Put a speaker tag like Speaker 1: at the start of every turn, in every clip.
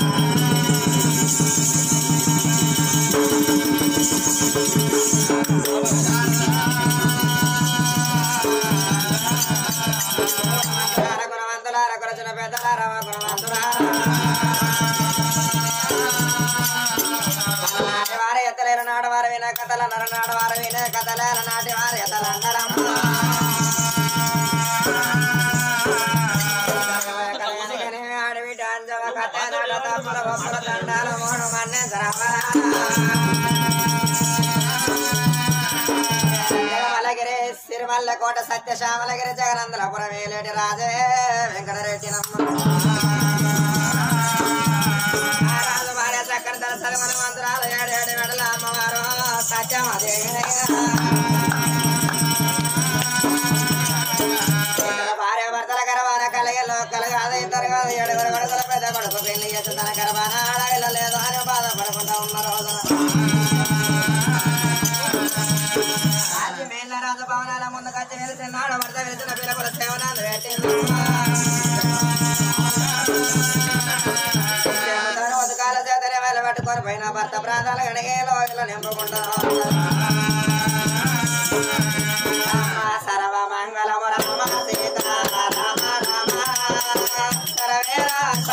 Speaker 1: గుణవంతులార కొరచిన పెద్దలార గుణవంతులార నాటి వారి ఎత్తలేరు నాడు వారు విన కథల నర నాడు వారు విన కథలేల నాటి వారి ఎత్తలందరమ్మ అడవి డాంజవ కథ నాడ తప్పుల గొప్పల దండాల మూడు మన్నె మలగిరి సిరిమల్ల కోట సత్యశ్యామలగిరి జగనందలపురం వేలేటి రాజే వెంకటరెడ్డి రాజు భార్య చక్కని దర్శన మన మంత్రాలు ఏడేడు మెడల అమ్మవారు సత్యమదేవి భార్య భర్తల గర్భాన కలిగలో కలగాదు ఇద్దరు కాదు ఏడుగురు కొడుకుల పెద్ద కొడుకు పెళ్లి చేసి తన గర్భాన ఆడవిల్ల లేదు అని బాధపడుకుంటా ఉన్న రోజున రాజు మేళ్ళ రాజు భవనాల ముందుకు వచ్చి వెలిసినాడు భర్త వెలిసిన పిల్లకుల సేవనాలు పెట్టింది ఉదకాల చేతనే వేల పట్టుకొని పోయిన భర్త ప్రాంతాలు గడిగే లోయలు నింపుకుంటారు సర్వ మంగళము రమ సీత రామ రామ సరవేర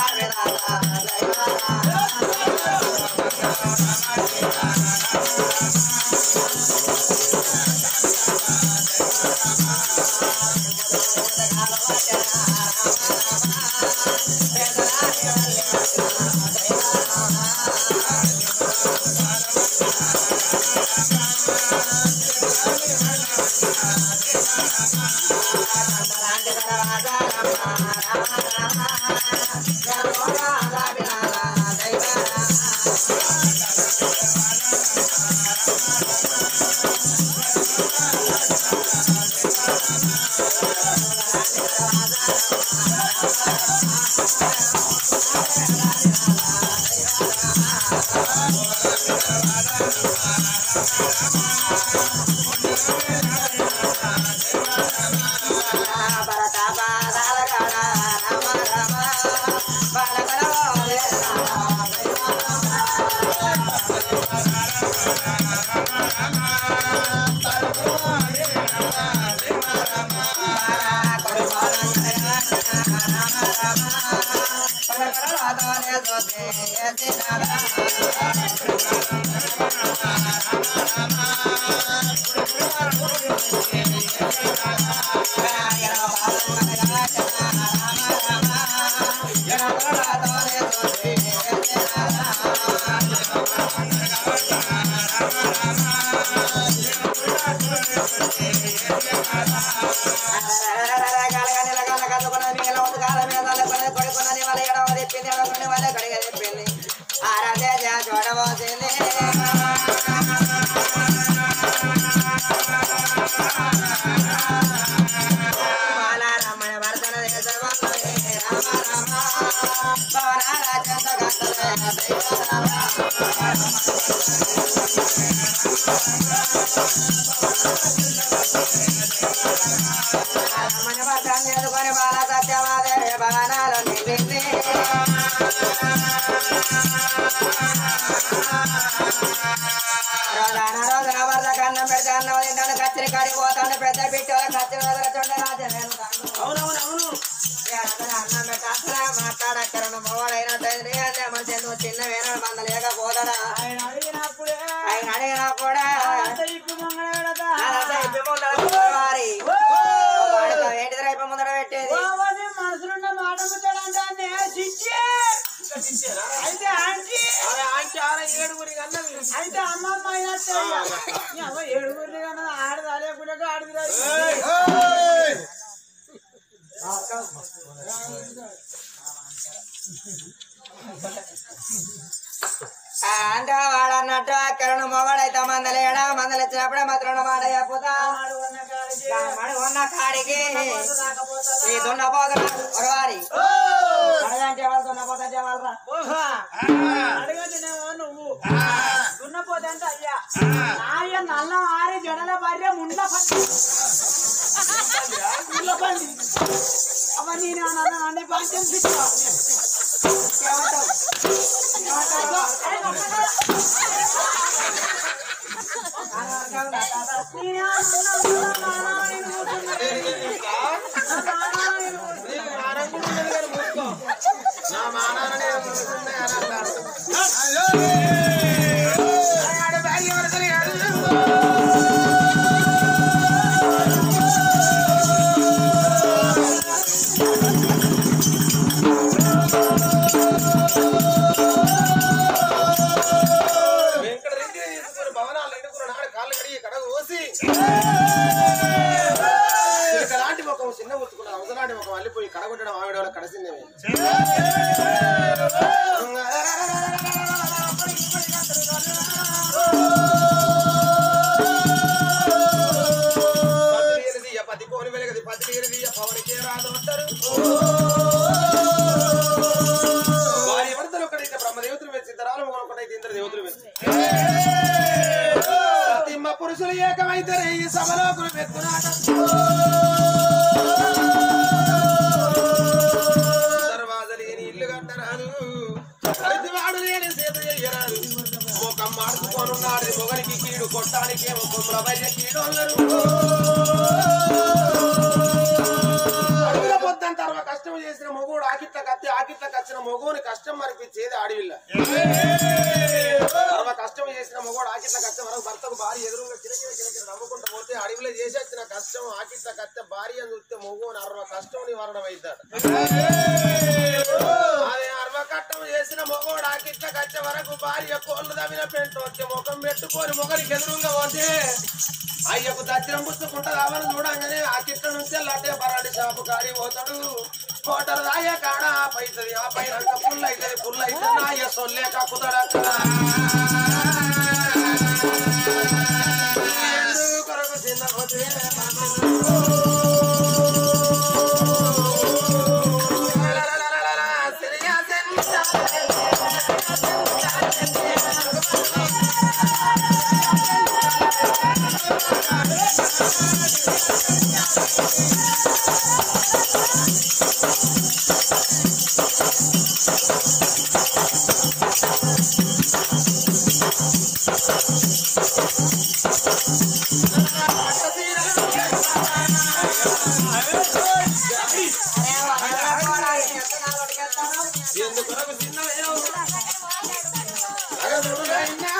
Speaker 1: బాల సత్యమాదేవి భవనాలు నిలిపి రోజాన రోజున వరద కన్నం పెడితే అన్నం తింటాను కచ్చిరి కాడికి పోతాను పెద్ద బిడ్డ కచ్చిరి వదల చూడ రాజనేను
Speaker 2: అవునవునవును
Speaker 1: అన్నం పెట్టాసరా మాట్లాడక్కరను మొగడైనట్టయింది అంటే మంచి నువ్వు చిన్న వేనాడు మంద లేకపోతాడా
Speaker 2: ఆయన అడిగినప్పుడే
Speaker 1: ఆయన అడిగినా కూడా
Speaker 2: అంత ఇప్పు మంగళ
Speaker 1: అదంతా ఇప్పి ముందర వారి వాడితో ఏంటిది రేపు ముందర పెట్టేది
Speaker 2: బాబాని మనసులున్న మాట ముట్టాడంటే శిక్షి అయితే ఆంటీ అయితే అమ్మమ్మ అయినట్టే ఇక. ఈ అవ్వ ఏడుగురిని కన్నా ఆడదా లేకుండా ఆడదురా
Speaker 1: ఆ, అంటే వాడు అన్నట్టు అక్కడను మొగడైతే మందలేడా మందలు ఇచ్చినప్పుడే మాత్రం మాట చెప్పుతా మడి ఉన్న కాడికి ఈ దున్నపోతున్న ఒరవారి అడగంటే వాళ్ళు దున్నపోతే వాళ్ళరా
Speaker 2: అడగనేమో నువ్వు దున్నపోతే అంటే అయ్యా నాయ నల్ల ఆరి జడల భార్య ముండ్ల పండి ముండ్ల పండి అవ నేను అన్న అన్ని పంచం
Speaker 3: నీకు మానం కూడా ఉన్నది కానీ మూసుకో. నా మానాన నేను మూసుకున్నా అని అన్నాడు. ఆడ భార్య వరసలు కాదు. వెంకటరెడ్డి తీసుకుని భవనాలు ఎన్నుకున్న నాడు కాళ్ళు కడిగి కడగ పోసి లాంటి ముఖం చిన్న ఉత్తుకున్న అవసరాంటి ముఖం అల్లిపోయి కడగొట్టడం ఆవిడ వాళ్ళ కడసిందే పది కోని వెలగది పది తీరది పవనికి రాదు అంటారు వారి ఎవరిద్దరు ఒకటైతే బ్రహ్మదేవతలు మెచ్చి ఇద్దరాలు ఒకటైతే ఇంద్ర దేవతలు మెచ్చి సతిమ్మ పురుషులు ఏకమైతే ఈ సభలోకులు మెత్తునాట దర్వాజ లేని ఇల్లు కట్టరాదు వాడు లేని సీత చెయ్యరాదు ముఖం మార్చుకోనున్నాడు మొగనికి కీడు కొట్టానికి ఏమో కొమ్ముల బయట కీడు అన్నారు అడుగుల పొద్దున తర్వాత కష్టం చేసిన మొగుడు ఆకిట్ల కత్తి ఆకిట్ల కచ్చిన మొగుని కష్టం మరిపించేది అడవిల్ల తర్వాత కష్టం చేసిన మొగుడు ఆకిట్ల కచ్చ వరకు భర్తకు భార్య ఎదురుగా కిరకిర కిరకిర నవ్వుకుంటూ పోతే అడవిలో చేసొచ్చిన కష్టం ఆకిట్ల కత్తె భార్య అని చూస్తే మొగుని అరవ కష్టం నివారణం అవుతాడు అదే అరవ కట్టం చేసిన మొగోడు ఆకిట్ల కచ్చ వరకు భార్య కోళ్ళు దవిన పెంటు వచ్చి ముఖం పెట్టుకొని మొగరికి ఎదురుగా పోతే అయ్యకు దచ్చిరం పుచ్చుకుంటది అవని చూడంగానే ఆ కిట్ట నుంచి లడ్డే బరాడి షాపు కాడి పోతాడు కోటరు దాయ కాడ పైసది ఆ పైన ఫుల్ అవుతుంది ఫుల్ అయితే నాయ సొల్లే కక్కుతాడు కొరకు చిన్న పోతే ఎందుకొరకు చిన్నవేయో అగదుడైనా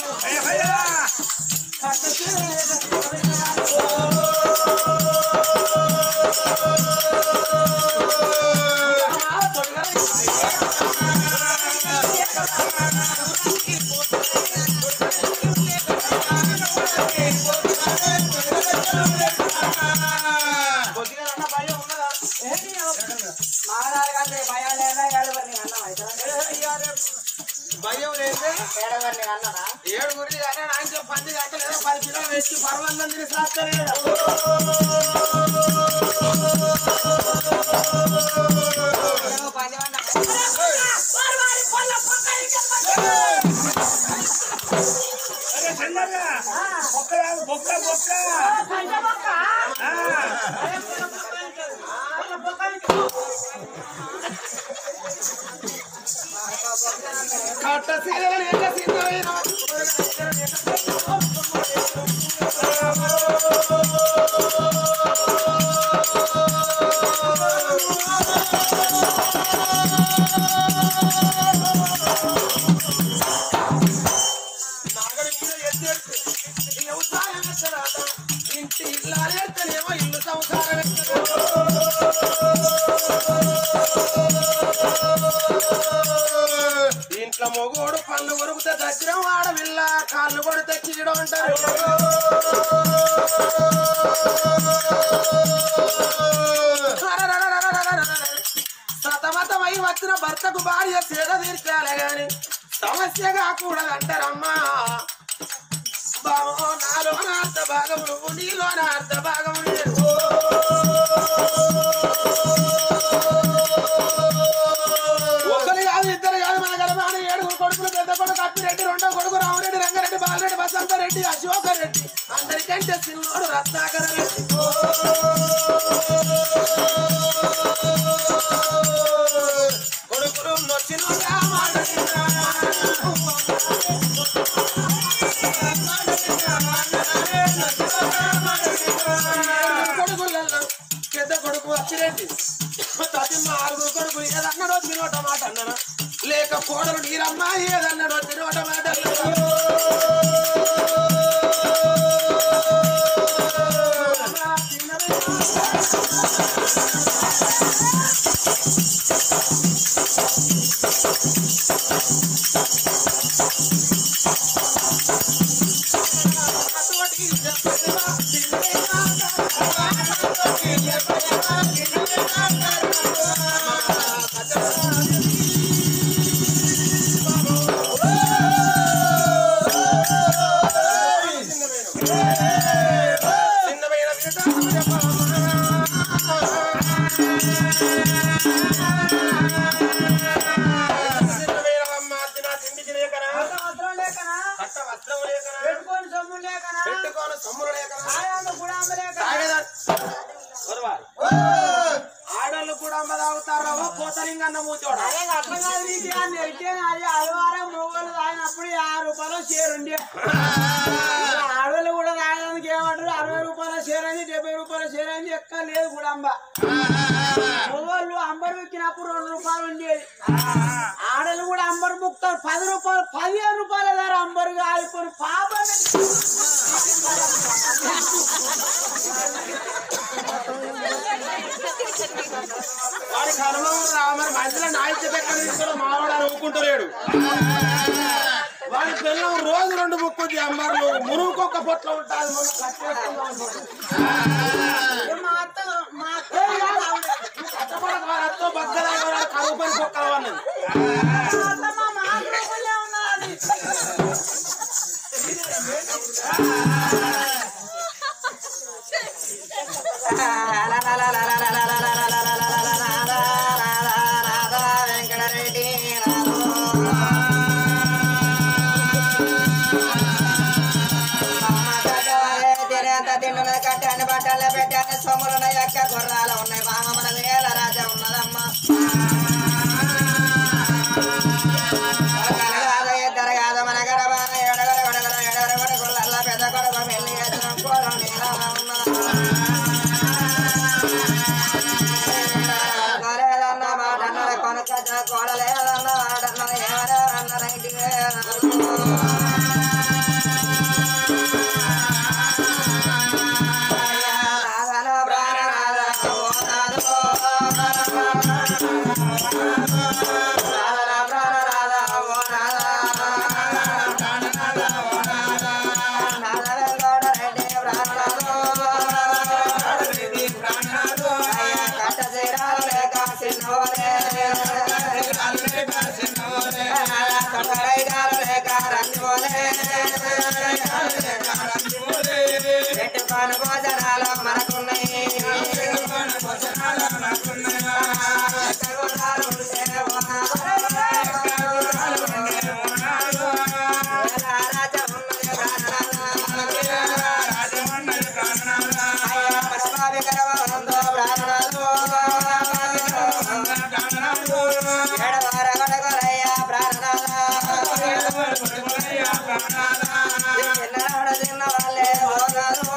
Speaker 3: కొద్దిగా అన్న భయం ఉన్నదా
Speaker 1: మహారాజు భయం లేదా ఏడుగురిని అన్నం అయితే
Speaker 3: భయం లేదు
Speaker 1: ఏడుగురిని అన్నదా
Speaker 3: ఏడుగురి కానీ ఆయన పది గంటలు ఏదో పది కిలోలు వేసి పర్వాలేదు తిని సాస్తలేదు
Speaker 1: ఏదో పది మంది
Speaker 3: కట్ట సీరలు ఎంత సిద్ధమైన నాగడి మీద ఎత్తేస్తే ఈ వ్యవసాయం ఎత్తరాట ఇంటి ఇల్లాలేస్తేనేమో ఇల్లు సంసారం ఇంట్లో మొగోడు పళ్ళు కొరుకుతే దచ్చిరం ఆడవిల్ల కాళ్ళు కొడితే కీడు అంటారు సతమతమై వచ్చిన భర్తకు భార్య సేద తీర్చాలి గాని సమస్య కాకూడదంటారమ్మా బావో నాలో నా అర్థ భాగం నువ్వు నీలో నా అర్థ భాగం నేను ఒకరు కాదు ఇద్దరు కాదు మన గర్భాన్ని ఏడుగురు కొడుకులు పెద్ద కొడుకు అప్పిరెడ్డి రెండో కొడుకు రామరెడ్డి రంగారెడ్డి బాలరెడ్డి బసంత రెడ్డి అశోక రెడ్డి అందరికంటే చిన్నోడు రత్నాకర రెడ్డి కొడుకులు నొచ్చినోగా మాట నరసింహ ఆరుగురు కొడుకులు ఏదన్నాడో తినోట మాట అన్నాను లేక కోడలు నీరమ్మ ఏదన్నాడో తినోట మాట అన్నాను చిన్నమైన విషయం చిన్నమైనవమ్మ తిన తిండికి లేకనా
Speaker 2: వస్త్రం లేకనా
Speaker 3: కట్ట వస్త్రం లేకనా
Speaker 2: పెట్టుకొని సొమ్ము లేకనా
Speaker 3: పెట్టుకోని సొమ్ములు లేకనా
Speaker 2: ఆయాందు గుడాంబ లేకనా
Speaker 3: తాగేదా ఆడోళ్ళు కూడా అమ్మ తాగుతారా పోతలింగన్న మూచోడ
Speaker 2: అరే అట్లా కాదు నీకు ఆ నెరికే అది ఆదివారం మొగోళ్ళు తాగినప్పుడు యాభై రూపాయలు షేర్ ఉండే ఆడవాళ్ళు కూడా తాగడానికి ఏమంటారు అరవై రూపాయల షేర్ అయింది డెబ్బై రూపాయల షేర్ అయింది ఎక్క లేదు గుడాంబ మొగోళ్ళు అంబర్ ఎక్కినప్పుడు రెండు రూపాయలు ఉండేది ఆడలు కూడా అంబర్ ముక్తారు పది రూపాయలు పదిహేను రూపాయల ధర అంబర్ కాలిపోయి పాపం
Speaker 3: వాడి కర్మం మరి మధ్యలో నాయక పెక్కలు తీసుకొని మావాడు అని ఊరుకుంటలేడు వాడి పిల్లం రోజు రెండు ముక్కుంది అమ్మర్లు మునుగుకొక్క పొట్ల ఉంటుంది మొన్న కట్టేసుకుందాం అనుకుంటున్నా.
Speaker 2: మా అత్త మా అత్త కాదు ఆవిడ.
Speaker 3: కట్టపడక వాడు అత్తో బద్దలా వాడు కరువు పని కుక్కలు అన్నది
Speaker 2: మా అత్త మా మాతృకులే ఉన్నది
Speaker 1: వెంకటరెడ్డి తిండున కట్టాన్ని బట్టలు పెట్టాను సొమ్ములున్న యొక్క గుర్రాలు ఉన్నాయి బామ మన వేల రాజా ఉన్నదమ్మా ఇద్దరు కాదు మన గడబాన ఎడగడ గడగడ ఎడగడ గొడగొడల్లా పెద్ద కొడుకు పెళ్లి చేసిన కోడలు నీలా కొలేదన్న మాట అన్నది కొనుకొచ్చిన కోడలేదన్న మాట అన్నది ఏమన్నా అన్నది ఇంటికి నాదన ప్రాణనాద ఓ నాదో నాదన ప్రాణనాద ఓ నాదా నాదన రెడ్డి ప్రాణనాదో అయ్యా కట్ట చీరాలు లేక చిన్నోలే కట్టడైగాలు లేక రంజోలే పెట్టుకొని భోజనాలు మనకున్నాయి ఎక్కగొడాలు ఉంటే రాజా ఉన్నది ప్రాణనాథ. అయ్యా పరమావి గర్వంతో ప్రాణనాథు. ఏడవార గడగలయ్యా ప్రాణనాథ. చిన్ననాడు చిన్న వాళ్ళే పోగారు.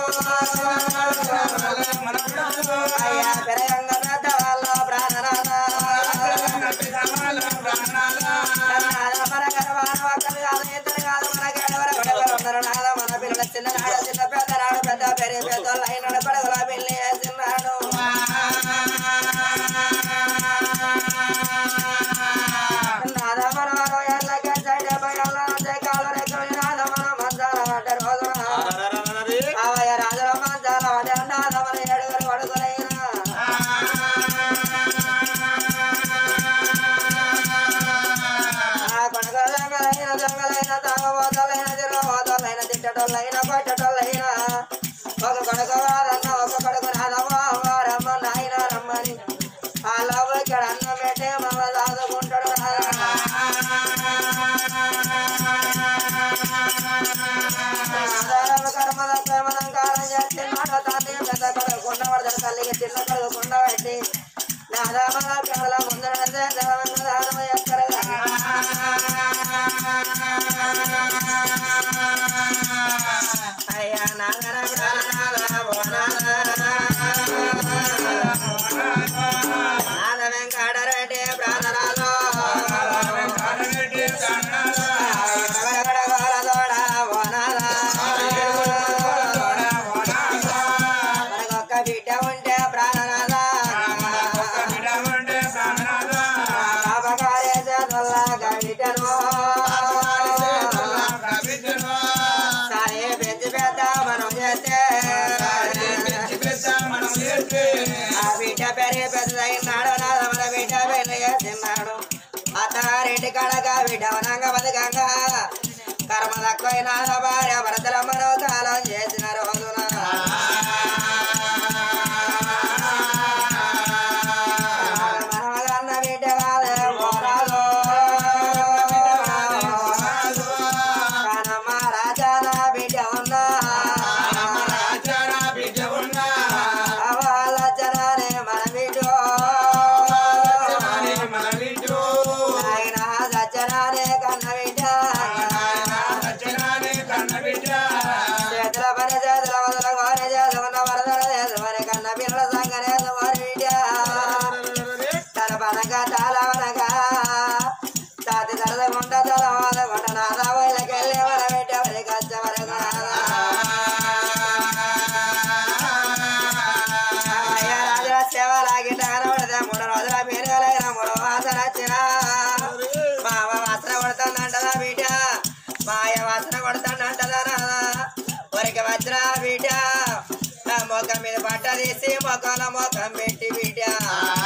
Speaker 1: అయ్యా పెరగంగ పెద్ద వాళ్ళ ప్రాణనాథ. నాద మన గర్వాన ఒక్కరు కాదు, ఇద్దరు కాదు, మన గడవర గడవర ఉన్నారు నాద మన పిల్లల చిన్ననాడు చిన్న పెద్దనాడు పెద్ద పెరి పెద్దోళ్ళు అయినాడు పడగల పెళ్లి చేసినాడు నాద మన మనం ఎల్లకే డెబ్బై ఏళ్ళ నుంచి కాలు రెక్కలు నాద మన మంచాల పడ్డ రోజున అవయ రాజుల మంచాల పడ్డ నాద మన ఏడుగురు కొడుకులైనా ఆ కొనగ జంగలైన జంగలైన తాగబోతలైన తిరగబోతలైన తిట్టటోళ్ళైన కొట్టటోళ్ళైన ఒక కొడుకు వారన్న ఒక కొడుకు నాదమ్మా వారమ్మ నాయన రమ్మని ఆ లవ్ ఇక్కడ అన్నం పెట్టే మమ్మ దాదుకుంటాడు కర్మల ప్రేమలం కాలం చేసి మాట తాతే పెద్ద కొడుకు కుండ పడతాడు తల్లికి చిన్న కొడుకు కుండ పెట్టి నాదమ్మ పిల్లల ముందర దాదమ్మ ఎక్కడ అయ్యా నాగర ప్రాణనాథ ఓ నాథ. నాథ వెంకట బిడ్డ వనంగ బతుకంగా కర్మ తక్కువైన భార్య భరతల మనోకాలం చేసిన రోజున మనమగన్న బిడ్డ కాదే పోరాదు కనమ్మ రాజాన బిడ్డ ఉన్నా వాళ్ళ జనానే మన బిడ్డ ఆయన సజ్జనానే కన్న బిడ్డ చేతుల పని చేతుల వదల కోరి చేసుకున్న వరదల చేసుకొని కన్న పిల్లల సంగనే కోరి బిడ్డ తన పనగా తాళవనగా తాతి తరదగుంట తలవాదగుంట నాదా వైలకెళ్ళి మన బిడ్డ వరి కచ్చ వరకు అయ్య రాజుల సేవలాగిట కనబడితే మూడు రోజుల పేరుగలైన మూడు వాసన వచ్చిన మావ వాసన కొడుతుందంటదా బిడ్డ మాయ వాసన కొడుతుందంటదా వరికి వచ్చిన బిడ్డ నా మొఖం మీద బట్ట తీసి మొఖంలో మొఖం పెట్టి బిడ్డ